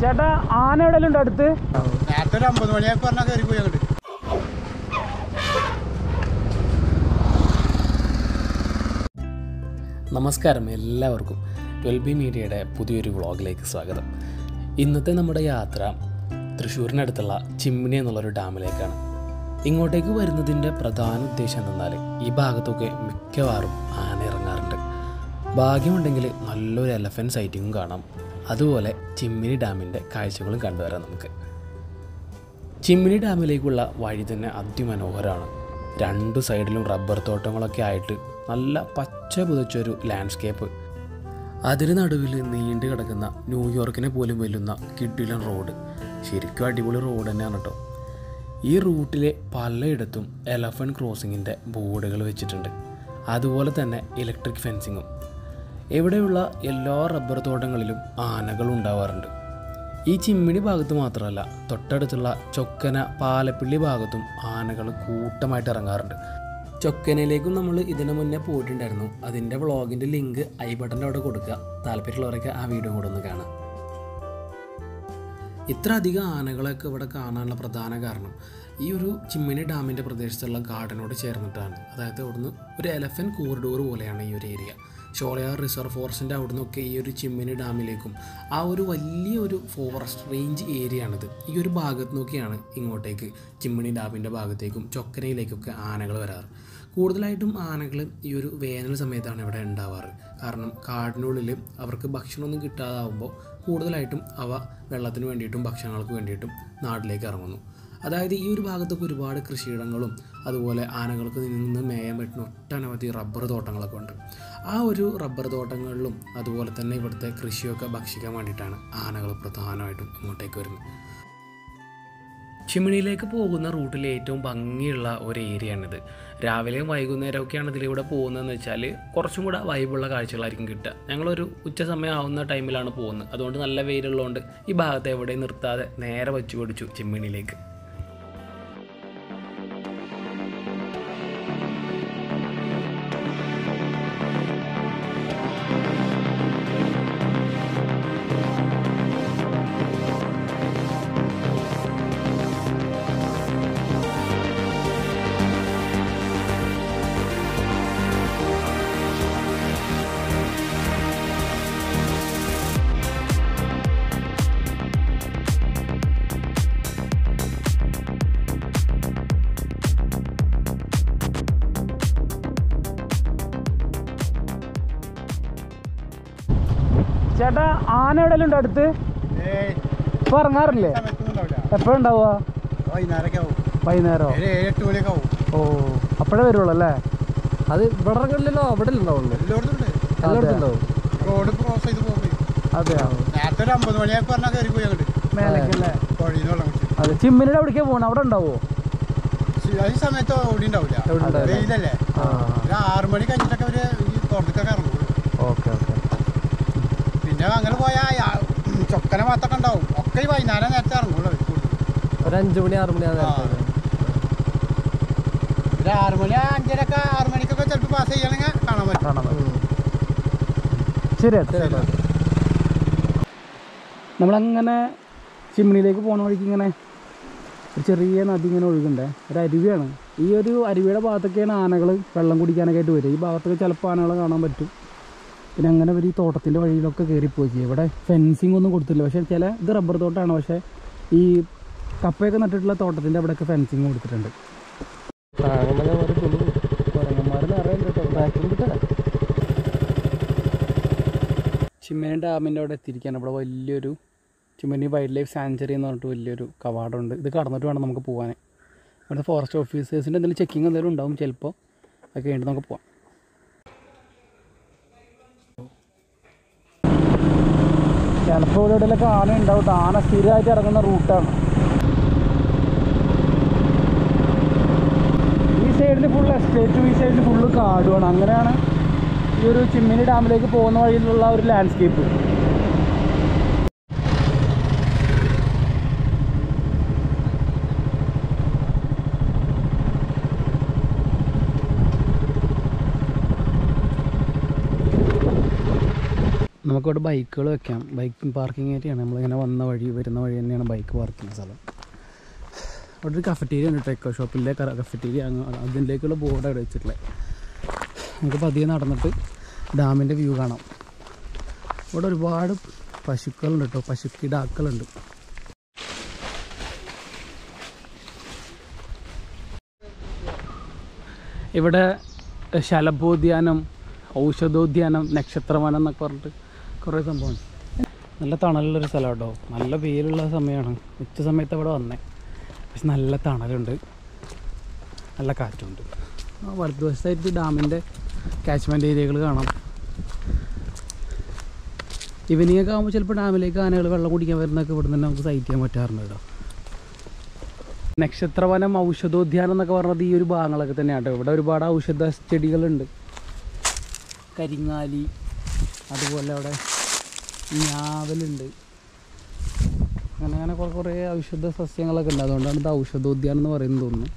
ചേട്ടാ ആന എവിടെയെങ്കിലും ഉണ്ടോ അടുത്ത് നേരത്തെ ഒരു അമ്പത് മണിയൊക്കെ പറഞ്ഞാൽ കയറി പോയി അങ്ങോട്ട് നമസ്കാരം എല്ലാവർക്കും ട്വൽ ബി മീഡിയയുടെ പുതിയൊരു വ്ളോഗിലേക്ക് സ്വാഗതം ഇന്നത്തെ നമ്മുടെ യാത്ര തൃശ്ശൂരിനടുത്തുള്ള ചിമ്മിണി എന്നുള്ളൊരു ഡാമിലേക്കാണ് ഇങ്ങോട്ടേക്ക് വരുന്നതിൻ്റെ പ്രധാന ഉദ്ദേശം എന്തെന്നാൽ ഈ ഭാഗത്തൊക്കെ മിക്കവാറും ആന ഇറങ്ങാറുണ്ട് ഭാഗ്യമുണ്ടെങ്കിൽ നല്ലൊരു എലഫൻറ്റ് സൈറ്റിങ്ങും കാണാം അതുപോലെ ചിമ്മിനി ഡാമിൻ്റെ കാഴ്ചകളും കണ്ടുവരാം നമുക്ക് ചിമ്മിനി ഡാമിലേക്കുള്ള വഴി തന്നെ അതിമനോഹരമാണ് രണ്ടു സൈഡിലും റബ്ബർ തോട്ടങ്ങളൊക്കെ ആയിട്ട് നല്ല പച്ച പുതച്ചൊരു ലാൻഡ്സ്കേപ്പ് അതിന് നടുവിൽ നീണ്ടു കിടക്കുന്ന ന്യൂയോർക്കിനെ പോലും വെല്ലുന്ന കിഡിലൻ റോഡ് ശരിക്കും അടിപൊളി റോഡ് തന്നെയാണ് കേട്ടോ ഈ റൂട്ടിലെ പലയിടത്തും എലഫൻറ്റ് ക്രോസിങ്ങിൻ്റെ ബോർഡുകൾ വെച്ചിട്ടുണ്ട് അതുപോലെ തന്നെ ഇലക്ട്രിക് ഫെൻസിങ്ങും ഇവിടെയുള്ള എല്ലാ റബ്ബർ തോട്ടങ്ങളിലും ആനകൾ ഉണ്ടാവാറുണ്ട് ഈ ചിമ്മിണി ഭാഗത്ത് മാത്രമല്ല തൊട്ടടുത്തുള്ള ചൊക്കന പാലപ്പിള്ളി ഭാഗത്തും ആനകൾ കൂട്ടമായിട്ട് ഇറങ്ങാറുണ്ട് ചൊക്കനയിലേക്കും നമ്മൾ ഇതിനു മുന്നേ പോയിട്ടുണ്ടായിരുന്നു അതിൻ്റെ വ്ളോഗിൻ്റെ ലിങ്ക് ഐ ബട്ടൻ്റെ അവിടെ കൊടുക്കുക താല്പര്യമുള്ളവരൊക്കെ ആ വീഡിയോ കൂടെ ഒന്ന് കാണാം ഇത്ര അധികം ആനകളൊക്കെ ഇവിടെ കാണാനുള്ള പ്രധാന കാരണം ഈ ഒരു ചിമ്മിനി ഡാമിൻ്റെ പ്രദേശത്തുള്ള ഗാർഡനോട് ചേർന്നിട്ടാണ് അതായത് അവിടുന്ന് ഒരു എലഫൻറ്റ് കോറിഡോർ പോലെയാണ് ഈ ഒരു ഏരിയ ഷോളയാർ റിസർവ് ഫോറസ്റ്റിൻ്റെ അവിടുന്നൊക്കെ ഈ ഒരു ചിമ്മിനി ഡാമിലേക്കും ആ ഒരു വലിയ ഒരു ഫോറസ്റ്റ് റേഞ്ച് ഏരിയ ആണിത് ഈ ഒരു ഭാഗത്ത് നോക്കിയാണ് ഇങ്ങോട്ടേക്ക് ചിമ്മിണി ഡാമിൻ്റെ ഭാഗത്തേക്കും ചൊക്കനയിലേക്കൊക്കെ ആനകൾ വരാറ് കൂടുതലായിട്ടും ആനകൾ ഈ ഒരു വേനൽ സമയത്താണ് ഇവിടെ ഉണ്ടാവാറ് കാരണം കാടിനുള്ളിൽ അവർക്ക് ഭക്ഷണമൊന്നും കിട്ടാതാവുമ്പോൾ കൂടുതലായിട്ടും അവ വെള്ളത്തിന് വേണ്ടിയിട്ടും ഭക്ഷണങ്ങൾക്ക് വേണ്ടിയിട്ടും നാട്ടിലേക്ക് ഇറങ്ങുന്നു അതായത് ഈ ഒരു ഭാഗത്തൊക്കെ ഒരുപാട് കൃഷിയിടങ്ങളും അതുപോലെ ആനകൾക്ക് നിന്ന് മേയാൻ പറ്റുന്ന ഒട്ടനവധി റബ്ബർ തോട്ടങ്ങളൊക്കെ ഉണ്ട് ആ ഒരു റബ്ബർ തോട്ടങ്ങളിലും അതുപോലെ തന്നെ ഇവിടുത്തെ കൃഷിയൊക്കെ ഭക്ഷിക്കാൻ വേണ്ടിയിട്ടാണ് ആനകൾ പ്രധാനമായിട്ടും ഇങ്ങോട്ടേക്ക് വരുന്നത് ചിമ്മിണിയിലേക്ക് പോകുന്ന റൂട്ടിൽ ഏറ്റവും ഭംഗിയുള്ള ഒരു ഏരിയയാണിത് രാവിലെയും വൈകുന്നേരമൊക്കെയാണ് ഇതിലൂടെ പോകുന്നതെന്ന് വെച്ചാൽ കുറച്ചും കൂടെ വൈബുള്ള കാഴ്ചകളായിരിക്കും കിട്ടുക ഞങ്ങളൊരു ഉച്ച സമയം ആവുന്ന ടൈമിലാണ് പോകുന്നത് അതുകൊണ്ട് നല്ല വെയിലുള്ളതുകൊണ്ട് ഈ ഭാഗത്ത് എവിടെയും നിർത്താതെ നേരെ വച്ചു പിടിച്ചു ചിമ്മിണിയിലേക്ക് ചേട്ടാ ആന എവിടെയെങ്കിലും ഉണ്ടോ അടുത്ത് ഏയ് ഇപ്പൊ ഇറങ്ങാറില്ലേ സമയത്തൊന്നും ഉണ്ടാവില്ല എപ്പോഴുണ്ടാവുക വൈകുന്നേരമൊക്കെ ആവും വൈകുന്നേരമോ ഒരു ഏഴ് എട്ട് മണിയൊക്കെ ആവും ഓ അപ്പോഴേ വരുള്ളൂ അല്ലേ അത് ഇവിടെ ഇറങ്ങില്ലല്ലോ അവിടെ ഉണ്ടാവുള്ളൂ എല്ലായിടത്തും ഉണ്ട് എല്ലായിടത്തും ഉണ്ടാവും റോഡ് ക്രോസ് ചെയ്ത് പോകുമ്പോൾ അതെയോ നേരത്തെ ഒരു അമ്പത് മണിയൊക്കെ പറഞ്ഞാൽ കയറി പോയി അങ്ങോട്ട് മേലേക്കല്ലേ പുഴയിൽ വെള്ളം കുടിച്ച് അതെ ചിമ്മിനിയുടെ അവിടേക്കാ പോകണം അവിടെ ഉണ്ടാവോ ഈ സമയത്ത് ഓടി ഉണ്ടാവില്ല എവിടെ ഉണ്ടാവില്ല. വെയിലല്ലേ ഒരു ആറ് മണി കഴിഞ്ഞിട്ടൊക്കെ അവര് ഈ തോട്ടത്തൊക്കെ ഇറങ്ങുള്ളൂ ഓക്കെ ഓക്കെ പിന്നെ അങ്ങനെ പോയാൽ ചൊക്കന ഭാഗത്തൊക്കെ ഉണ്ടാവും ഒക്കെ ഈ വൈകുന്നേരം നേരത്തെ ഇറങ്ങുള്ളൂ അവര് കൂടുതൽ. ഒരു അഞ്ചു മണി ആറു മണി ആ ആ. നേരത്ത് ഒരു ആറ് മണി അഞ്ചരക്കെ ആറ് മണിക്കൊക്കെ ചിലപ്പോൾ പാസ് ചെയ്യണമെങ്കിൽ കാണാൻ പറ്റും കാണാൻ പറ്റും. ശരി ഏട്ടാ. ശരി ഏട്ടാ. നമ്മളങ്ങനെ ചിമ്മിണിയിലേക്ക് പോണ വഴിക്ക് ഇങ്ങനെ ഒരു ചെറിയ നദി ഇങ്ങനെ ഒഴുകുണ്ടേ ഒരു അരുവിയാണ് ഈ ഒരു അരുവിയുടെ ഭാഗത്തൊക്കെയാണ് ആനകൾ വെള്ളം കുടിക്കാനൊക്കെ ആയിട്ട് വരിക ഈ ഭാഗത്തൊക്കെ ചിലപ്പോൾ ആനകളെ കാണാൻ പറ്റും പിന്നെ അങ്ങനെ അവർ ഈ തോട്ടത്തിൻ്റെ വഴിയിലൊക്കെ കയറിപ്പോയി ചെയ്യും ഇവിടെ ഫെൻസിങ് ഒന്നും കൊടുത്തില്ല പക്ഷേ ചില ഇത് റബ്ബർ തോട്ടമാണ് പക്ഷേ ഈ കപ്പയൊക്കെ നട്ടിട്ടുള്ള തോട്ടത്തിൻ്റെ അവിടെയൊക്കെ ഫെൻസിങ് കൊടുത്തിട്ടുണ്ട് പ്രാങ്കന്മാരെ മാറി കൊണ്ടു കുരങ്ങന്മാർ നിറയെ ഉണ്ട് കേട്ടോ ബാക്കിൽ കിട്ടാ ചിമ്മനി ഡാമിൻ്റെ അവിടെ എത്തിയിരിക്കുകയാണ് ഇവിടെ വലിയൊരു ചിമ്മനി വൈൽഡ് ലൈഫ് സാഞ്ചുറി എന്ന് പറഞ്ഞിട്ട് വലിയൊരു കവാടമുണ്ട് ഇത് കടന്നിട്ട് വേണം നമുക്ക് പോകാൻ ഇവിടുത്തെ ഫോറസ്റ്റ് ഓഫീസേഴ്സിൻ്റെ എന്തെങ്കിലും ചെക്കിങ് എന്തെങ്കിലും ഉണ്ടാവും ചിലപ്പോൾ അത് കഴിഞ്ഞിട്ട് നമുക്ക് പോവാം ചിലപ്പോൾ ഇവിടെ എവിടെയൊക്കെ ആന ഉണ്ടാവും ട്ടോ. ആന സ്ഥിരമായിട്ട് ഇറങ്ങുന്ന റൂട്ടാണ് ഈ സൈഡിൽ ഫുൾ എസ്റ്റേറ്റും ഈ സൈഡിൽ ഫുള്ള് കാടുമാണ് അങ്ങനെയാണ് ഈ ഒരു ചിമ്മിനി ഡാമിലേക്ക് പോകുന്ന വഴിയിലുള്ള ഒരു ലാൻഡ്സ്കേപ്പ് നമുക്കിവിടെ ബൈക്കുകൾ വെക്കാം ബൈക്ക് പാർക്കിംഗ് ഏരിയയാണ് നമ്മളിങ്ങനെ വന്ന വഴി വരുന്ന വഴി തന്നെയാണ് ബൈക്ക് പാർക്ക് ചെയ്യുന്ന സ്ഥലം അവിടെ ഒരു കഫറ്റീരിയ ഉണ്ട് ടെക്കോ ഷോപ്പിലെ കഫറ്റീരിയ അങ്ങ് അതിലേക്കുള്ള ബോർഡ് അവിടെ വെച്ചിട്ടുള്ളത് നമുക്ക് പതിയെ നടന്നിട്ട് ഡാമിൻ്റെ വ്യൂ കാണാം ഇവിടെ ഒരുപാട് പശുക്കളുണ്ട് കേട്ടോ പശുക്കിടാക്കളുണ്ട് ഇവിടെ ശലഭോദ്യാനം ഔഷധോദ്യാനം നക്ഷത്രവനം എന്നൊക്കെ പറഞ്ഞിട്ട് കുറേ സംഭവമാണ് നല്ല തണലുള്ളൊരു സ്ഥലം കേട്ടോ നല്ല വെയിലുള്ള സമയമാണ് ഉച്ച സമയത്ത് ഇവിടെ വന്നേ പക്ഷെ നല്ല തണലുണ്ട് നല്ല കാറ്റുണ്ട് ആ വലതുവശത്തായിട്ട് ഡാമിൻ്റെ കാച്ച്മെൻറ്റ് ഏരിയകൾ കാണാം ഈവനിങ് ഒക്കെ ആകുമ്പോൾ ചിലപ്പോൾ ഡാമിലേക്ക് ആനകൾ വെള്ളം കുടിക്കാൻ വരുന്നതൊക്കെ ഇവിടെ തന്നെ നമുക്ക് സഹിറ്റ് ചെയ്യാൻ പറ്റാറുണ്ട് കേട്ടോ നക്ഷത്രവനം ഔഷധോദ്യാനം എന്നൊക്കെ പറഞ്ഞത് ഈ ഒരു ഭാഗങ്ങളൊക്കെ തന്നെയാണ് കേട്ടോ ഇവിടെ ഒരുപാട് ഔഷധ ചെടികളുണ്ട് കരിങ്ങാലി അതുപോലെ അവിടെ ഞാവലുണ്ട് അങ്ങനെ അങ്ങനെ കുറേ കുറേ ഔഷധ സസ്യങ്ങളൊക്കെ ഉണ്ട് അതുകൊണ്ടാണ് ഇത് ഔഷധോദ്യാനം എന്ന് പറയുന്നത് തോന്നുന്നു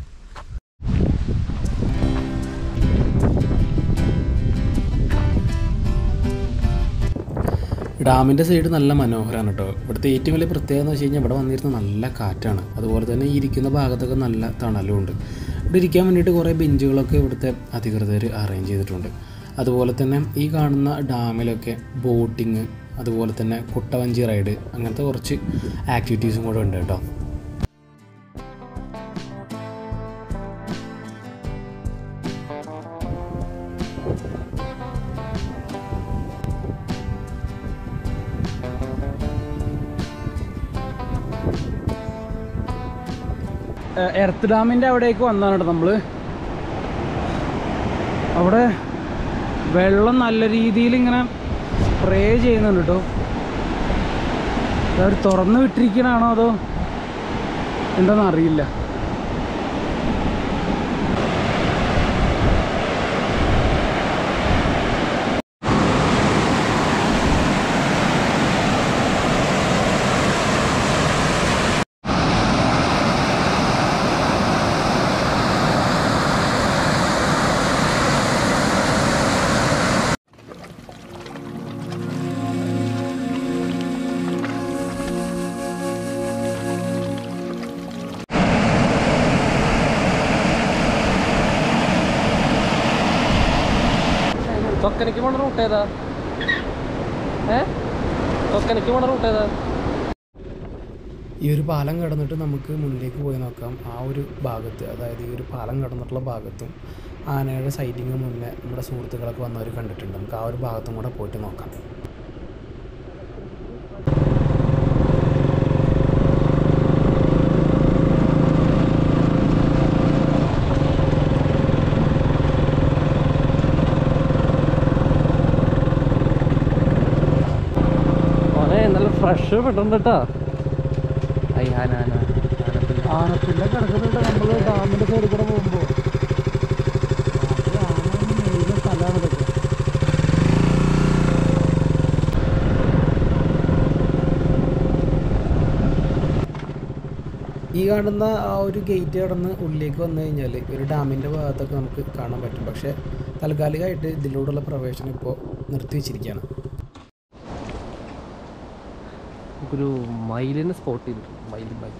ഡാമിൻ്റെ സൈഡ് നല്ല മനോഹരമാണ് കേട്ടോ ഇവിടുത്തെ ഏറ്റവും വലിയ പ്രത്യേകത എന്ന് വെച്ച് കഴിഞ്ഞാൽ ഇവിടെ വന്നിരുന്ന നല്ല കാറ്റാണ് അതുപോലെ തന്നെ ഈ ഇരിക്കുന്ന ഭാഗത്തൊക്കെ നല്ല തണലും ഉണ്ട് ഇവിടെ ഇരിക്കാൻ വേണ്ടിയിട്ട് കുറേ ബെഞ്ചുകളൊക്കെ ഇവിടുത്തെ അധികൃതർ അറേഞ്ച് ചെയ്തിട്ടുണ്ട് അതുപോലെ തന്നെ ഈ കാണുന്ന ഡാമിലൊക്കെ ബോട്ടിങ് അതുപോലെ തന്നെ കുട്ടവഞ്ചി റൈഡ് അങ്ങനത്തെ കുറച്ച് ആക്ടിവിറ്റീസും കൂടെ ഉണ്ട് കേട്ടോ എ- എർത്ത് ഡാമിൻ്റെ അവിടേക്ക് വന്നതാണ് കേട്ടോ നമ്മൾ അവിടെ വെള്ളം നല്ല രീതിയിൽ ഇങ്ങനെ സ്പ്രേ ചെയ്യുന്നുണ്ട് കേട്ടോ അവർ തുറന്ന് വിട്ടിരിക്കണാണോ അതോ എന്താണെന്ന് അറിയില്ല തൊക്കനക്ക് പോണ റൂട്ട് ഏതാ ഏ തൊക്കനക്ക് പോണ റൂട്ട് ഏതാ ഈ ഒരു പാലം കടന്നിട്ട് നമുക്ക് മുന്നിലേക്ക് പോയി നോക്കാം ആ ഒരു ഭാഗത്ത് അതായത് ഈ ഒരു പാലം കടന്നിട്ടുള്ള ഭാഗത്തും ആനയുടെ സൈറ്റിങ് മുന്നേ നമ്മുടെ സുഹൃത്തുക്കളൊക്കെ വന്നവർ കണ്ടിട്ടുണ്ട് നമുക്ക് ആ ഒരു ഭാഗത്തും കൂടെ പോയിട്ട് നോക്കാം ഓനെ നല്ല ഫ്രഷ് പെട്ടുണ്ട് കേട്ടോ ഐ ആന ആന ആനപ്പിള്ള. ആനപ്പിള്ള കിടക്കുന്നുണ്ട് നമ്മൾ ഡാമിൻ്റെ സൈഡിൽ കൂടെ പോകുമ്പോൾ സ്ഥലമാണ് ഇതൊക്കെ ഈ കാണുന്ന ആ ഒരു ഗേറ്റ് കടന്ന് ഉള്ളിലേക്ക് വന്നു കഴിഞ്ഞാൽ ഒരു ഡാമിൻ്റെ ഭാഗത്തൊക്കെ നമുക്ക് കാണാൻ പറ്റും പക്ഷേ താൽക്കാലികമായിട്ട് ഇതിലൂടെയുള്ള പ്രവേശനം ഇപ്പോൾ നിർത്തി വെച്ചിരിക്കുകയാണ് നമുക്കൊരു മയിലിനെ സ്പോട്ട് ചെയ്തിട്ടുണ്ട് മയിൽ മയിൽ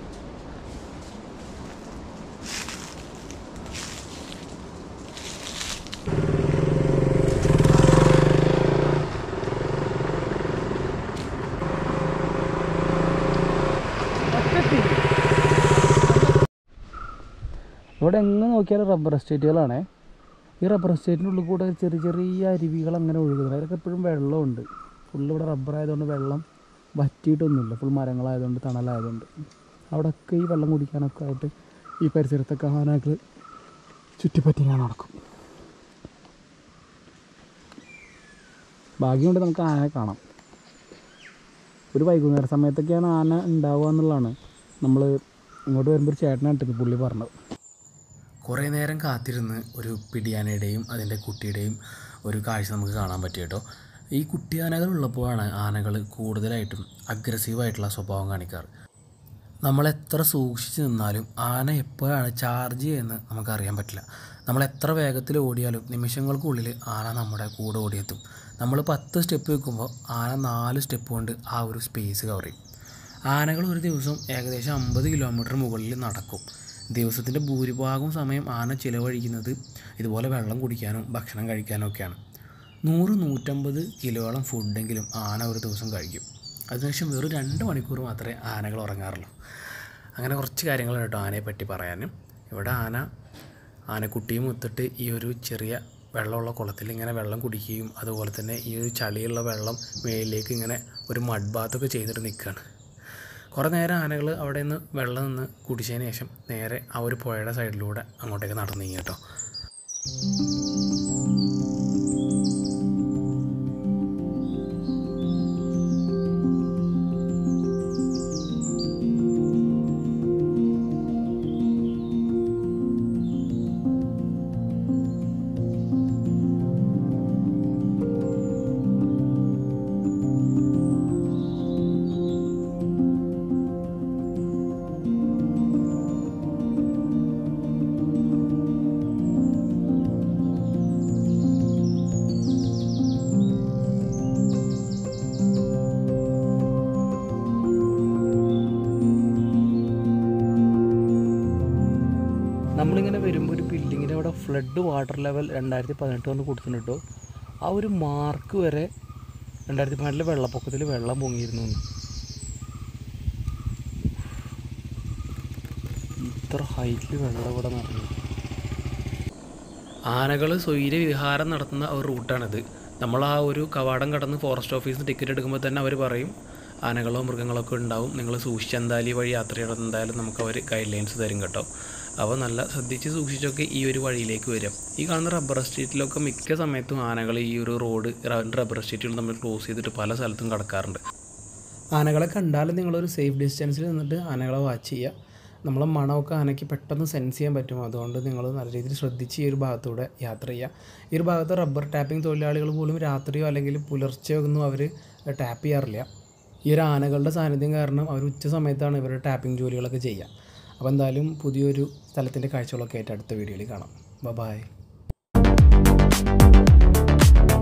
ഇവിടെ എങ്ങനെ നോക്കിയാലും റബ്ബർ എസ്റ്റേറ്റുകളാണേ ഈ റബ്ബർ എസ്റ്റേറ്റിൻ്റെ ഉള്ളിൽ കൂടെ ചെറിയ ചെറിയ അരുവികൾ അങ്ങനെ ഒഴുകുന്നത് അതിലൊക്കെ എപ്പോഴും വെള്ളമുണ്ട് ഫുള്ള് ഇവിടെ റബ്ബർ ആയതുകൊണ്ട് വെള്ളം വറ്റിയിട്ടൊന്നുമില്ല ഫുൾ മരങ്ങളായതുകൊണ്ട് തണലായതുകൊണ്ട് അവിടെയൊക്കെ ഈ വെള്ളം കുടിക്കാനൊക്കെ ആയിട്ട് ഈ പരിസരത്തൊക്കെ ആനകൾ ചുറ്റിപ്പറ്റി ഇങ്ങനെ നടക്കും ഭാഗ്യമുണ്ട് നമുക്ക് ആനയെ കാണാം ഒരു വൈകുന്നേര സമയത്തൊക്കെയാണ് ആന ഉണ്ടാവുക എന്നുള്ളതാണ് നമ്മൾ ഇങ്ങോട്ട് വരുമ്പോൾ ഒരു ചേട്ടനായിട്ടത് പുള്ളി പറഞ്ഞത് കുറേ നേരം കാത്തിരുന്ന് ഒരു പിടിയാനയുടെയും അതിൻ്റെ കുട്ടിയുടെയും ഒരു കാഴ്ച നമുക്ക് കാണാൻ പറ്റി കേട്ടോ ഈ കുട്ടിയാനകൾ ഉള്ളപ്പോഴാണ് ആനകൾ കൂടുതലായിട്ടും അഗ്രസീവായിട്ടുള്ള സ്വഭാവം കാണിക്കാറ് നമ്മൾ എത്ര സൂക്ഷിച്ച് നിന്നാലും ആന എപ്പോഴാണ് ചാർജ് ചെയ്യുന്നത് നമുക്കറിയാൻ പറ്റില്ല നമ്മൾ എത്ര വേഗത്തിൽ ഓടിയാലും നിമിഷങ്ങൾക്കുള്ളിൽ ആന നമ്മുടെ കൂടെ ഓടിയെത്തും നമ്മൾ പത്ത് സ്റ്റെപ്പ് വെക്കുമ്പോൾ ആന നാല് സ്റ്റെപ്പ് കൊണ്ട് ആ ഒരു സ്പേസ് കവർ ചെയ്യും ആനകൾ ഒരു ദിവസം ഏകദേശം അമ്പത് കിലോമീറ്റർ മുകളിൽ നടക്കും ദിവസത്തിൻ്റെ ഭൂരിഭാഗവും സമയം ആന ചിലവഴിക്കുന്നത് ഇതുപോലെ വെള്ളം കുടിക്കാനും ഭക്ഷണം കഴിക്കാനും ഒക്കെയാണ് നൂറ് നൂറ്റമ്പത് കിലോളം ഫുഡെങ്കിലും ആന ഒരു ദിവസം കഴിക്കും അതിനുശേഷം വെറും രണ്ട് മണിക്കൂർ മാത്രമേ ആനകൾ ഉറങ്ങാറുള്ളൂ അങ്ങനെ കുറച്ച് കാര്യങ്ങൾ കേട്ടോ ആനയെ പറ്റി പറയാനും ഇവിടെ ആന ആനക്കുട്ടിയും ഒത്തിട്ട് ഈ ഒരു ചെറിയ വെള്ളമുള്ള കുളത്തിൽ ഇങ്ങനെ വെള്ളം കുടിക്കുകയും അതുപോലെ തന്നെ ഈ ഒരു ചളിയുള്ള വെള്ളം മേലിലേക്ക് ഇങ്ങനെ ഒരു മഡ് ബാത്തൊക്കെ ചെയ്തിട്ട് നിൽക്കുകയാണ് കുറേ നേരം ആനകൾ അവിടെ നിന്ന് വെള്ളം നിന്ന് കുടിച്ചതിന് ശേഷം നേരെ ആ ഒരു പുഴയുടെ സൈഡിലൂടെ അങ്ങോട്ടേക്ക് നടന്നു നീങ്ങി കേട്ടോ നമ്മളിങ്ങനെ വരുമ്പോൾ ഒരു ബിൽഡിങ്ങിൻ്റെ അവിടെ ഫ്ലഡ് വാട്ടർ ലെവൽ രണ്ടായിരത്തി പതിനെട്ട് വന്ന് കൊടുത്തിട്ടുണ്ട് കേട്ടോ ആ ഒരു മാർക്ക് വരെ രണ്ടായിരത്തി പതിനെട്ടിലെ വെള്ളപ്പൊക്കത്തിൽ വെള്ളം പൊങ്ങിയിരുന്നു എന്ന്. ഇത്ര ഹൈറ്റിൽ വെള്ളം ഇവിടെ നിറഞ്ഞു ആനകൾ സ്വൈര്യ വിഹാരം നടത്തുന്ന ഒരു റൂട്ടാണിത് നമ്മൾ ആ ഒരു കവാടം കടന്ന് ഫോറസ്റ്റ് ഓഫീസിൽ ടിക്കറ്റ് എടുക്കുമ്പോൾ തന്നെ അവർ പറയും ആനകളോ മൃഗങ്ങളോ ഒക്കെ ഉണ്ടാവും നിങ്ങൾ സൂക്ഷിച്ചെന്താലി വഴി യാത്ര ചെയ്യണം എന്തായാലും നമുക്ക് അവർ ഗൈഡ് ലൈൻസ് തരും കേട്ടോ അപ്പോൾ നല്ല ശ്രദ്ധിച്ച് സൂക്ഷിച്ചൊക്കെ ഈ ഒരു വഴിയിലേക്ക് വരും ഈ കാണുന്ന റബ്ബർ എസ്റ്റേറ്റിലൊക്കെ മിക്ക സമയത്തും ആനകൾ ഈ ഒരു റോഡ് റബ്ബർ എസ്റ്റേറ്റുകൾ തമ്മിൽ ക്ലോസ് ചെയ്തിട്ട് പല സ്ഥലത്തും കടക്കാറുണ്ട് ആനകളെ കണ്ടാലും നിങ്ങളൊരു സേഫ് ഡിസ്റ്റൻസിൽ നിന്നിട്ട് ആനകളെ വാച്ച് ചെയ്യുക നമ്മളെ മണമൊക്കെ ആനയ്ക്ക് പെട്ടെന്ന് സെൻസ് ചെയ്യാൻ പറ്റും അതുകൊണ്ട് നിങ്ങൾ നല്ല രീതിയിൽ ശ്രദ്ധിച്ച് ഈ ഒരു ഭാഗത്തൂടെ യാത്ര ചെയ്യുക ഈ ഒരു ഭാഗത്ത് റബ്ബർ ടാപ്പിംഗ് തൊഴിലാളികൾ പോലും രാത്രിയോ അല്ലെങ്കിൽ പുലർച്ചെയോ ഒന്നും അവർ ടാപ്പ് ചെയ്യാറില്ല ഈ ഒരു ആനകളുടെ സാന്നിധ്യം കാരണം അവർ ഉച്ച സമയത്താണ് ഇവരുടെ ടാപ്പിംഗ് ജോലികളൊക്കെ ചെയ്യുക അപ്പോൾ എന്തായാലും പുതിയൊരു സ്ഥലത്തിൻ്റെ കാഴ്ചകളൊക്കെ ആയിട്ട് അടുത്ത വീഡിയോയിൽ കാണാം ബൈ